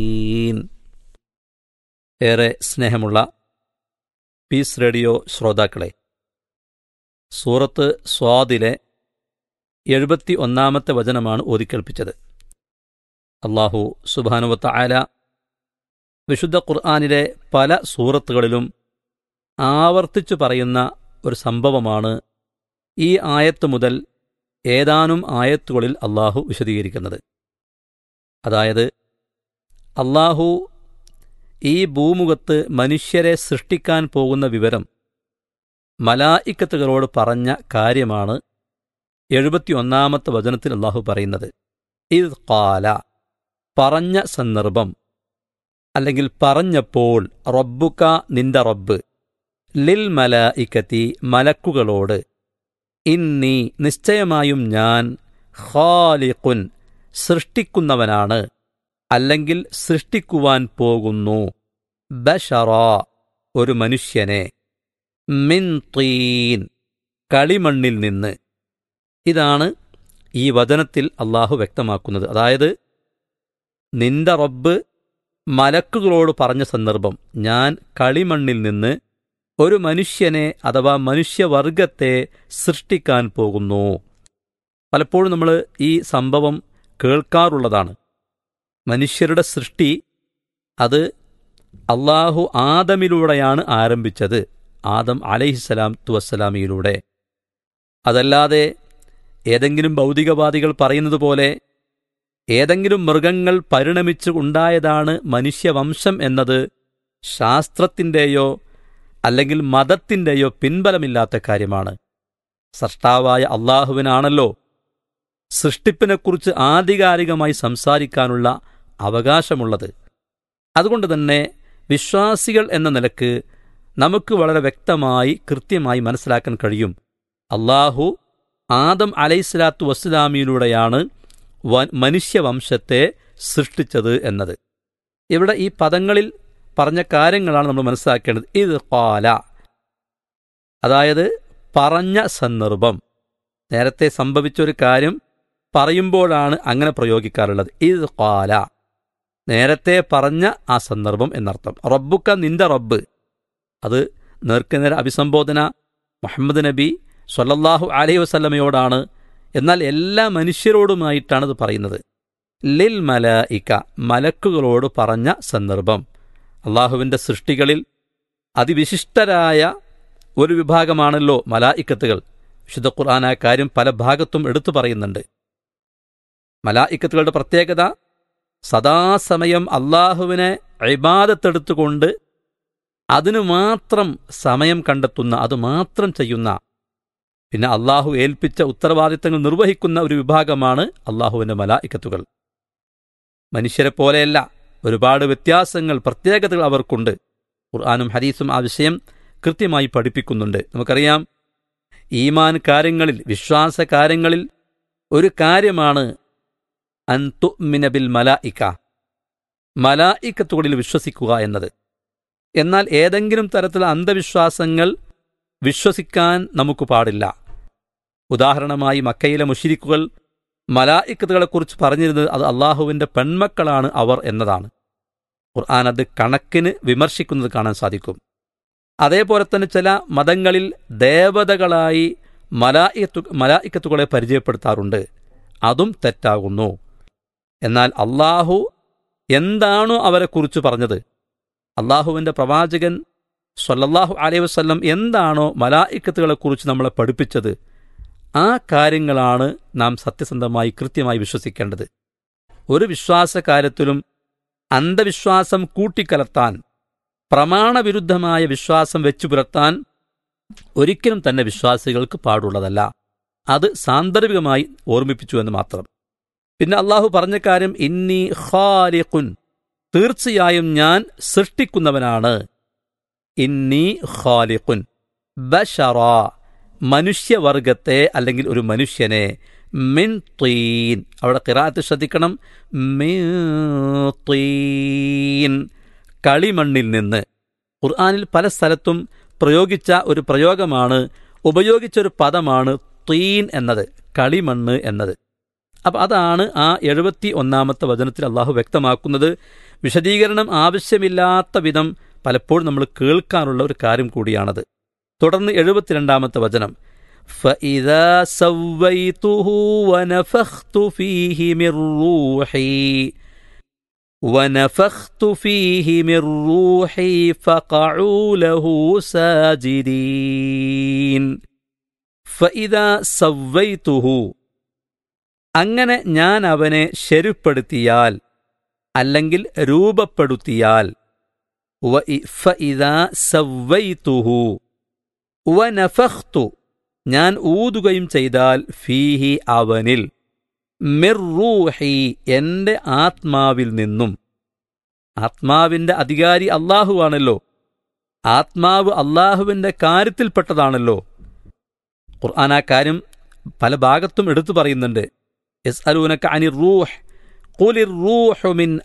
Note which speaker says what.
Speaker 1: ഈൻ. ഏറെ സ്നേഹമുള്ള piece radio ശ്രോതാക്കളെ സൂറത്ത് സ്വാദിലെ എഴുപത്തി ഒന്നാമത്തെ വചനമാണ് ഓതിക്കേൾപ്പിച്ചത് അള്ളാഹു സുബാനുവത്ത ആല വിശുദ്ധ ഖുർആാനിലെ പല സൂറത്തുകളിലും ആവർത്തിച്ചു പറയുന്ന ഒരു സംഭവമാണ് ഈ ആയത്ത് മുതൽ ഏതാനും ആയത്തുകളിൽ അള്ളാഹു വിശദീകരിക്കുന്നത് അതായത് അള്ളാഹു ഈ ഭൂമുഖത്ത് മനുഷ്യരെ സൃഷ്ടിക്കാൻ പോകുന്ന വിവരം മലായിക്കത്തുകളോട് പറഞ്ഞ കാര്യമാണ് എഴുപത്തിയൊന്നാമത്തെ വചനത്തിൽ അള്ളാഹു പറയുന്നത് ഇത് കാല പറഞ്ഞ സന്ദർഭം അല്ലെങ്കിൽ പറഞ്ഞപ്പോൾ റബ്ബുക നിന്റെ റബ്ബ് ലിൽ മലായിക്കത്തി മലക്കുകളോട് ഇന്നി നിശ്ചയമായും ഞാൻ ഖാലിഖുൻ സൃഷ്ടിക്കുന്നവനാണ് അല്ലെങ്കിൽ സൃഷ്ടിക്കുവാൻ പോകുന്നു ബഷറ ഒരു മനുഷ്യനെ മിൻ തീൻ കളിമണ്ണിൽ നിന്ന് ഇതാണ് ഈ വചനത്തിൽ അള്ളാഹു വ്യക്തമാക്കുന്നത് അതായത് നിന്റെ റബ്ബ് മലക്കുകളോട് പറഞ്ഞ സന്ദർഭം ഞാൻ കളിമണ്ണിൽ നിന്ന് ഒരു മനുഷ്യനെ അഥവാ മനുഷ്യവർഗത്തെ സൃഷ്ടിക്കാൻ പോകുന്നു പലപ്പോഴും നമ്മൾ ഈ സംഭവം കേൾക്കാറുള്ളതാണ് മനുഷ്യരുടെ സൃഷ്ടി അത് അള്ളാഹു ആദമിലൂടെയാണ് ആരംഭിച്ചത് ആദം അലൈഹിസ്സലാം തുവസ്സലാമിയിലൂടെ അതല്ലാതെ ഏതെങ്കിലും ഭൗതികവാദികൾ പറയുന്നത് പോലെ ഏതെങ്കിലും മൃഗങ്ങൾ പരിണമിച്ച് ഉണ്ടായതാണ് മനുഷ്യവംശം എന്നത് ശാസ്ത്രത്തിൻ്റെയോ അല്ലെങ്കിൽ മതത്തിൻ്റെയോ പിൻബലമില്ലാത്ത കാര്യമാണ് സൃഷ്ടാവായ അള്ളാഹുവിനാണല്ലോ സൃഷ്ടിപ്പിനെക്കുറിച്ച് ആധികാരികമായി സംസാരിക്കാനുള്ള അവകാശമുള്ളത് അതുകൊണ്ട് തന്നെ വിശ്വാസികൾ എന്ന നിലക്ക് നമുക്ക് വളരെ വ്യക്തമായി കൃത്യമായി മനസ്സിലാക്കാൻ കഴിയും അള്ളാഹു ആദം അലൈഹിസ്ലാത്തു വസ്സലാമിയിലൂടെയാണ് മനുഷ്യവംശത്തെ സൃഷ്ടിച്ചത് എന്നത് ഇവിടെ ഈ പദങ്ങളിൽ പറഞ്ഞ കാര്യങ്ങളാണ് നമ്മൾ മനസ്സിലാക്കേണ്ടത് ഇത് പാല അതായത് പറഞ്ഞ സന്ദർഭം നേരത്തെ സംഭവിച്ച ഒരു കാര്യം പറയുമ്പോഴാണ് അങ്ങനെ പ്രയോഗിക്കാറുള്ളത് ഇത് പാല നേരത്തെ പറഞ്ഞ ആ സന്ദർഭം എന്നർത്ഥം റബ്ബുക്ക നിന്റെ റബ്ബ് അത് നേർക്കുനേരെ അഭിസംബോധന മുഹമ്മദ് നബി സൊല്ലാഹു അലൈഹി വസല്ലമയോടാണ് എന്നാൽ എല്ലാ മനുഷ്യരോടുമായിട്ടാണ് ഇത് പറയുന്നത് ലിൽ മലായിക്ക മലക്കുകളോട് പറഞ്ഞ സന്ദർഭം അള്ളാഹുവിൻ്റെ സൃഷ്ടികളിൽ അതിവിശിഷ്ടരായ ഒരു വിഭാഗമാണല്ലോ മലായിക്കത്തുകൾ വിശുദ്ധ ഖുർആൻ ആ കാര്യം പല ഭാഗത്തും എടുത്തു പറയുന്നുണ്ട് മലായിക്കത്തുകളുടെ പ്രത്യേകത സദാസമയം അള്ളാഹുവിനെ ഇബാദത്തെടുത്തുകൊണ്ട് അതിനു മാത്രം സമയം കണ്ടെത്തുന്ന അത് മാത്രം ചെയ്യുന്ന പിന്നെ അള്ളാഹു ഏൽപ്പിച്ച ഉത്തരവാദിത്തങ്ങൾ നിർവഹിക്കുന്ന ഒരു വിഭാഗമാണ് അള്ളാഹുവിൻ്റെ മലായിക്കത്തുകൾ മനുഷ്യരെ പോലെയല്ല ഒരുപാട് വ്യത്യാസങ്ങൾ പ്രത്യേകതകൾ അവർക്കുണ്ട് ഖുർആാനും ഹദീസും ആ വിഷയം കൃത്യമായി പഠിപ്പിക്കുന്നുണ്ട് നമുക്കറിയാം ഈമാൻ കാര്യങ്ങളിൽ വിശ്വാസ കാര്യങ്ങളിൽ ഒരു കാര്യമാണ് അൻതുമിനബിൽ മലായിക്ക മലായിക്കത്തുകളിൽ വിശ്വസിക്കുക എന്നത് എന്നാൽ ഏതെങ്കിലും തരത്തിലുള്ള അന്ധവിശ്വാസങ്ങൾ വിശ്വസിക്കാൻ നമുക്ക് പാടില്ല ഉദാഹരണമായി മക്കയിലെ മുഷിരിക്കുകൾ മലായിക്കത്തുകളെക്കുറിച്ച് പറഞ്ഞിരുന്നത് അത് അള്ളാഹുവിൻ്റെ പെൺമക്കളാണ് അവർ എന്നതാണ് ഖുർആൻ അത് കണക്കിന് വിമർശിക്കുന്നത് കാണാൻ സാധിക്കും അതേപോലെ തന്നെ ചില മതങ്ങളിൽ ദേവതകളായി മലായിക്കത്തു മലായിക്കത്തുകളെ പരിചയപ്പെടുത്താറുണ്ട് അതും തെറ്റാകുന്നു എന്നാൽ അള്ളാഹു എന്താണോ അവരെക്കുറിച്ച് പറഞ്ഞത് അള്ളാഹുവിൻ്റെ പ്രവാചകൻ സൊല്ലാഹു അലൈഹി വസ്ല്ലം എന്താണോ മലായിക്കത്തുകളെക്കുറിച്ച് നമ്മളെ പഠിപ്പിച്ചത് ആ കാര്യങ്ങളാണ് നാം സത്യസന്ധമായി കൃത്യമായി വിശ്വസിക്കേണ്ടത് ഒരു വിശ്വാസ കാര്യത്തിലും അന്ധവിശ്വാസം കൂട്ടിക്കലർത്താൻ പ്രമാണവിരുദ്ധമായ വിശ്വാസം വെച്ചു പുലർത്താൻ ഒരിക്കലും തന്നെ വിശ്വാസികൾക്ക് പാടുള്ളതല്ല അത് സാന്ദർഭികമായി ഓർമ്മിപ്പിച്ചു എന്ന് മാത്രം പിന്നെ അള്ളാഹു പറഞ്ഞ കാര്യം ഇന്നി ഖാലിഖുൻ തീർച്ചയായും ഞാൻ സൃഷ്ടിക്കുന്നവനാണ് ഇന്നി ഖാലിഖുൻ ബഷറ മനുഷ്യവർഗത്തെ അല്ലെങ്കിൽ ഒരു മനുഷ്യനെ മിൻ തീൻ അവിടെ കിറാത്ത് ശ്രദ്ധിക്കണം മിൻ തീൻ കളിമണ്ണിൽ നിന്ന് ഖുർആാനിൽ പല സ്ഥലത്തും പ്രയോഗിച്ച ഒരു പ്രയോഗമാണ് ഉപയോഗിച്ച ഒരു പദമാണ് തീൻ എന്നത് കളിമണ്ണ് എന്നത് അപ്പം അതാണ് ആ എഴുപത്തി ഒന്നാമത്തെ വചനത്തിൽ അള്ളാഹു വ്യക്തമാക്കുന്നത് വിശദീകരണം ആവശ്യമില്ലാത്ത വിധം പലപ്പോഴും നമ്മൾ കേൾക്കാനുള്ള ഒരു കാര്യം കൂടിയാണത് തുടർന്ന് എഴുപത്തിരണ്ടാമത്തെ വചനം فإذا سويته ونفخت فيه من روحي ونفخت فيه من روحي فقعوا له ساجدين فإذا سويته അങ്ങനെ ഞാൻ അവനെ ശരിപ്പെടുത്തിയാൽ അല്ലെങ്കിൽ രൂപപ്പെടുത്തിയാൽ വ- ഫഇദാ സവ്വൈതുഹു വനഫഖ്തു ഞാൻ ഊതുകയും ചെയ്താൽ ഫീഹി അവനിൽ മിർറൂഹി എന്റെ ആത്മാവിൽ നിന്നും ആത്മാവിന്റെ അധികാരി അള്ളാഹുവാണല്ലോ ആത്മാവ് അള്ളാഹുവിന്റെ കാര്യത്തിൽപ്പെട്ടതാണല്ലോ ഖുർആൻ ആ കാര്യം പല ഭാഗത്തും എടുത്തു പറയുന്നുണ്ട് യസ് അലൂനക്ക അനി റൂഹ് ഖുലിർ റൂഹു മിൻ